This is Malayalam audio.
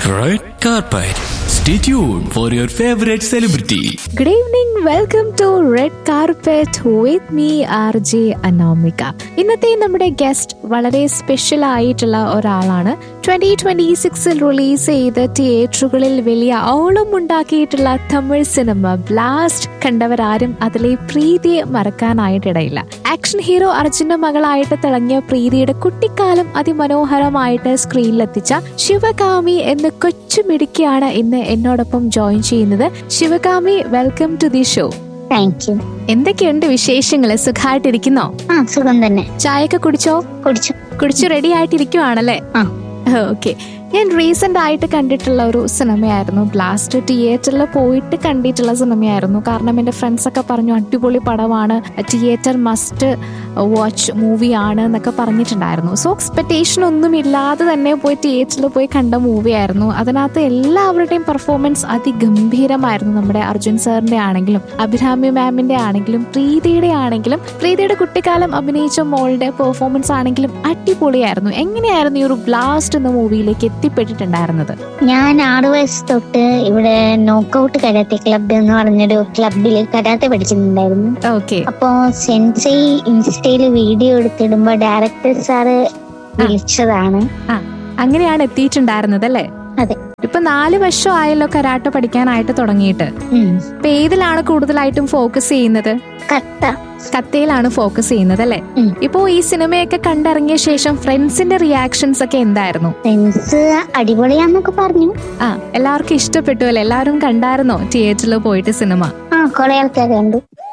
Red carpet. Stay tuned for your favorite celebrity. Good evening welcome to red carpet with me R J Anomika ഇന്നത്തെ നമ്മുടെ ഗസ്റ്റ് വളരെ സ്പെഷ്യൽ ആയിട്ടുള്ള ഒരാളാണ് ട്വന്റി ട്വന്റി സിക്സിൽ റിലീസ് ചെയ്ത് തിയേറ്ററുകളിൽ വലിയ ഓളം ഉണ്ടാക്കിയിട്ടുള്ള തമിഴ് സിനിമ ബ്ലാസ്റ്റ് കണ്ടവരാരും അതിലെ പ്രീതിയെ മറക്കാനായിട്ടിടയില്ല ആക്ഷൻ ഹീറോ അർജുന്റെ മകളായിട്ട് തിളങ്ങിയ പ്രീതിയുടെ കുട്ടിക്കാലം അതിമനോഹരമായിട്ട് സ്ക്രീനിലെത്തിച്ച ശിവകാമി എന്ന കൊച്ചു മിടുക്കിയാണ് ഇന്ന് എന്നോടൊപ്പം ജോയിൻ ചെയ്യുന്നത് Sivakami welcome to the show thank you എന്തൊക്കെയുണ്ട് വിശേഷങ്ങള് സുഖമായിട്ടിരിക്കുന്നോ ആ സുഖം തന്നെ ചായയൊക്കെ കുടിച്ചോ കുടിച്ചു കുടിച്ചു റെഡി ആയിട്ടിരിക്കുവാണല്ലേ ആ ഓക്കെ ഞാൻ റീസെന്റ് ആയിട്ട് കണ്ടിട്ടുള്ള ഒരു സിനിമയായിരുന്നു ബ്ലാസ്റ്റ് തിയേറ്ററിൽ പോയിട്ട് കണ്ടിട്ടുള്ള സിനിമയായിരുന്നു കാരണം എൻ്റെ ഫ്രണ്ട്സ് ഒക്കെ പറഞ്ഞു അടിപൊളി പടമാണ് തിയേറ്റർ മസ്റ്റ് വാച്ച് മൂവിയാണ് എന്നൊക്കെ പറഞ്ഞിട്ടുണ്ടായിരുന്നു സോ എക്സ്പെക്ടേഷൻ ഒന്നും ഇല്ലാതെ തന്നെ പോയി തിയേറ്ററിൽ പോയി കണ്ട മൂവിയായിരുന്നു അതിനകത്ത് എല്ലാവരുടെയും പെർഫോമൻസ് അതിഗംഭീരമായിരുന്നു നമ്മുടെ അർജുൻ സാറിന്റെ ആണെങ്കിലും അഭിരാമി മാമിന്റെ ആണെങ്കിലും പ്രീതിയുടെ ആണെങ്കിലും പ്രീതിയുടെ കുട്ടിക്കാലം അഭിനയിച്ച മോളുടെ പെർഫോമൻസ് ആണെങ്കിലും അടിപൊളിയായിരുന്നു എങ്ങനെയായിരുന്നു ഈ ഒരു ബ്ലാസ്റ്റ് എന്ന മൂവിയിലേക്ക് എത്തിപ്പെട്ടിട്ടുണ്ടായിരുന്നത് ഞാൻ ആറു വയസ്സ് തൊട്ട് ഇവിടെ നോക്കൌട്ട് കരാത്തെ ക്ലബ്ബ് എന്ന് പറഞ്ഞൊരു ക്ലബിൽ കരാത്തെ പഠിച്ചിട്ടുണ്ടായിരുന്നു ഓക്കെ അപ്പോ സെൻസൈ ഇൻസ്റ്റയില് വീഡിയോ എടുത്തിടുമ്പോ ഡയറക്ടർ സാറ് വിളിച്ചതാണ് ആ അങ്ങനെയാണ് എത്തിയിട്ടുണ്ടായിരുന്നത് അല്ലേ അതെ ഇപ്പൊ നാല് വർഷം ആയല്ലോ കരാട്ട പഠിക്കാനായിട്ട് തുടങ്ങിയിട്ട് ഉം. ഇപ്പൊ ഏതിലാണ് കൂടുതലായിട്ടും ഫോക്കസ് ചെയ്യുന്നത് കട്ട കത്തയിലാണ് ഫോക്കസ് ചെയ്യുന്നത് അല്ലേ ഉം. ഇപ്പോ ഈ സിനിമയൊക്കെ കണ്ടിറങ്ങിയ ശേഷം ഫ്രണ്ട്സിന്റെ റിയാക്ഷൻസ് ഒക്കെ എന്തായിരുന്നു ഫ്രണ്ട്സ് അടിപൊളിയാന്നൊക്കെ പറഞ്ഞു ആ എല്ലാവർക്കും ഇഷ്ടപ്പെട്ടു അല്ലേ എല്ലാവരും കണ്ടായിരുന്നോ തിയേറ്ററിൽ പോയിട്ട് സിനിമ ആ കുറെ ആൾക്കാർ കണ്ടു